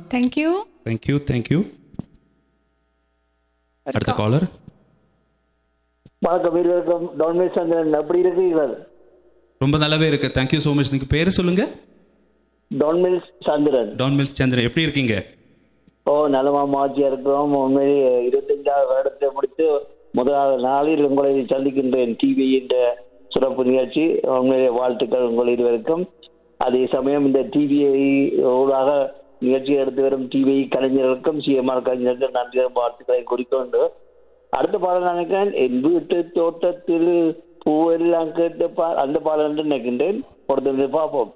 Thank you thank you thank you அடுத்த caller வணக்கம் இருவருக்கும் டொன்மே சந்திரன் எப்படி இருக்கிறீர்கள் ரொம்ப நல்லாவே இருக்கு தேங்க்யூ ஸோ மச் நீங்கள் பேர் சொல்லுங்க டொன்மில் சந்திரன் டான் மில்ஸ் சந்திரன் எப்படி இருக்கீங்க ஓ நலமா மாற்றியா இருக்கிறோம் உண்மையிலே இருபத்தஞ்சாவது வருடத்தை முடித்து முதலாவது நாளில் உங்களை சந்திக்கின்றேன் டிவி என்ற சிறப்பு நிகழ்ச்சி உண்மையிலே வாழ்த்துக்கள் உங்கள் இருவருக்கும் அதே சமயம் இந்த டிவியை ஊடாக நிகழ்ச்சி எடுத்து வரும் டிவி கலைஞர்களுக்கும் சிஎம்ஆர் கலைஞருக்கும் நன்றி வாழ்த்துக்களை குறிக்கொண்டு அடுத்த பாடல் நினைக்கிறேன் என் வீட்டு தோட்டத்தில் பூவெல்லாம் கேட்ட பா அந்த பாடல் என்று நினைக்கின்றேன் கொடுத்து பார்ப்போம்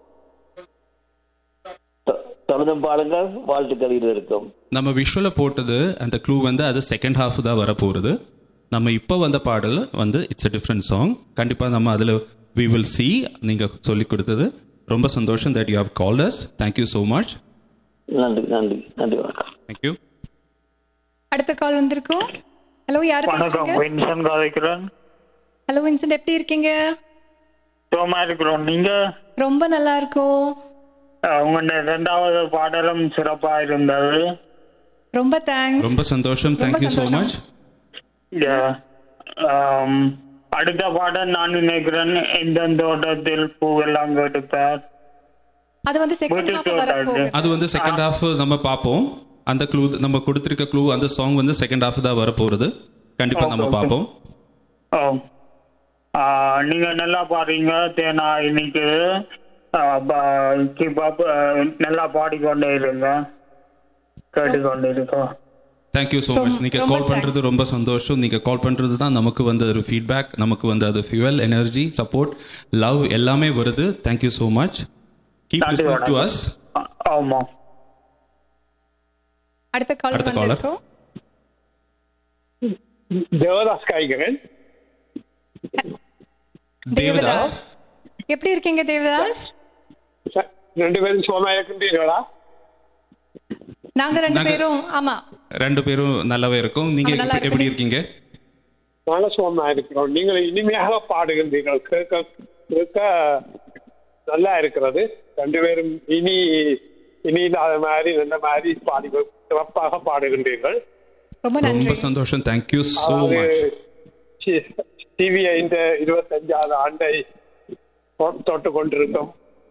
தொ- தொடர்ந்து பாடுங்கள் வாழ்த்துக்கள் இருவருக்கும் நம்ம விஷுவலில் போட்டது அந்த க்ளூ வந்து அது செகண்ட் ஹாஃப் தான் வரப்போகிறது நம்ம இப்போ வந்த பாடல் வந்து இட்ஸ் a டிஃப்ரெண்ட் சாங் கண்டிப்பாக நம்ம அதில் வி வில் சி நீங்கள் சொல்லி கொடுத்தது ரொம்ப சந்தோஷம் that you have called us thank you so much நன்றி நன்றி நன்றி வணக்கம் தேங்க்யூ அடுத்த கால் வந்திருக்கோம் ஹலோ யார் வணக்கம் பேசுறீங்க வின்சன் காதைக்கிறேன் ஹலோ வின்சென்ட் எப்படி இருக்கீங்க சுகமா இருக்கிறோம் நீங்க ரொம்ப நல்லா இருக்கோம் அஹ், உங்களுடைய இரண்டாவது பாடலும் சிறப்பா இருந்தது ரொம்ப தேங்க்ஸ் ரொம்ப சந்தோஷம் தேங்க்யூ ஸோ சந்தோஷம். Much Yeah. ஆம், அடுத்த பாடல் நான் நினைக்கிறேன் எந்த தோட்டத்தில் பூவெல்லாம் கேட்டுப்பார் அது வந்து செகண்ட் வீட்டு ஹாஃப் தோட்டம் வரப்போகுது அது வந்து செகண்ட் ஹாஃப் நம்ம பார்ப்போம் அந்த க்ளூ நம்ம கொடுத்துருக்க க்ளூ அந்த சாங் வந்து செகண்ட் ஹாஃப் தான் வரப்போகிறது கண்டிப்பாக நம்ம Okay, okay. பார்ப்போம் ஓ. ஆஹ், நீங்க நல்லா பாடுறீங்க தேனா இன்னைக்கு கீப் அப் நல்லா பாடிக்கொண்டே இருங்க கேட்டுக்கொண்டே இருக்கோம் தேங்க்யூ ஸோ மச் நீங்கள் ரொம்ப கால் பண்ணுறது ரொம்ப சந்தோஷம் நீங்கள் கால் பண்ணுறது தான் நமக்கு வந்து ஒரு ஃபீட்பேக் நமக்கு வந்து அது ஃபியூவல் எனர்ஜி சப்போர்ட் லவ் எல்லாமே வருது தேங்க்யூ ஸோ மச் கீப் நன்றி, லிஸ்னிங் டு வணக்கம். அஸ் ஆ- ஆமா அடுத்த கால் அடுத்த caller. வந்திருக்கோம் தேவதாஸ் காய்கிறேன் தேவதாஸ் எப்படி இருக்கீங்க தேவதாஸ் ச- ரெண்டு பேரும் சுகமா இருக்கின்றீர்களா நாங்க ரெண்டு நாங்க- பேரும் ஆமா ரெண்டு பேரும் நல்லாவே இருக்கும் நீங்க ஆ, நல்லா எப்படி- எப்படி இருக்கேன். இருக்கீங்க நல்ல சுகமா இருக்கிறோம் நீங்கள் இனிமையாக பாடுகின்றீர்கள் கேட்க கேட்க நல்லா இருக்கிறது ரெண்டு பேரும் இனி இனி இல்லாத மாதிரி இந்த மாதிரி பாடி சிறப்பாக பாடுகின்றீர்கள் ரொம்ப நன்றி ரொம்ப சந்தோஷம் தேங்க்யூ ஸோ மச் டிவி இந்த இருபத்தஞ்சாவது ஆண்டை தொ- தொட்டு கொண்டிருக்கும்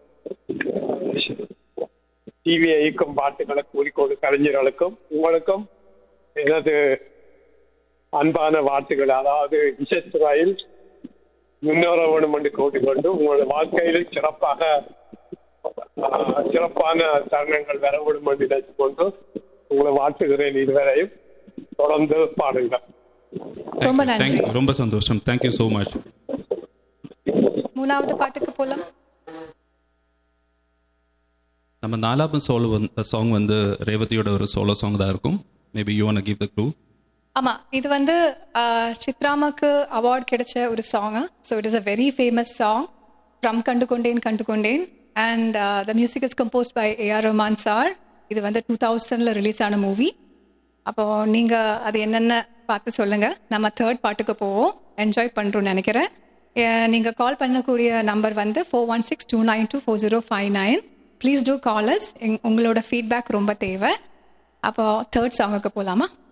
டிவியை இயக்கும் பாட்டுகளை கூறிக்கொண்டு கலைஞர்களுக்கும் உங்களுக்கும் எனது அன்பான வாழ்த்துக்கள் அதாவது இசைத்துறையில் முன்னேற வேண்டும் என்று கூட்டிக்கொண்டு உங்களோட வாழ்க்கையில் சிறப்பாக ஆஹ், சிறப்பான தருணங்கள் வர வேண்டும் என்று நினைத்துக் கொண்டு உங்களை வாழ்த்துகிறேன் இதுவரையும் தொடர்ந்து பாடுங்கள் ரொம்ப நன்றி. தேங்க்யூ ரொம்ப சந்தோஷம் தேங்க்யூ ஸோ மச் மூணாவது பாட்டுக்கு போலாம் நம்ம நாலாவது சோலோ வந்து சாங் வந்து ரேவதியோட ஒரு சோலோ சாங் தான் இருக்கும் maybe you want give the clue ஆமா இது வந்து ஆஹ், சித்ராமாக்கு அவார்ட் கிடைச்ச ஒரு song so it is a very famous song from கண்டு கொண்டேன் கண்டு கொண்டேன் and the music is composed by A R Rahman sir இது வந்து டூ தௌசண்ட்ல ரிலீஸ் ஆன மூவி அப்போ நீங்க அது என்னென்ன பார்த்து சொல்லுங்க நம்ம தேர்ட் பாட்டுக்கு போவோம் என்ஜாய் பண்றோம்னு நினைக்கிறேன் அஹ், நீங்க கால் பண்ணக்கூடிய நம்பர் வந்து four one six two nine two four zero five nine please to callers உங்களோட ஃபீட்பேக் ரொம்ப தேவை அப்போ தேர்ட் சாங்குக்கு போகலாமா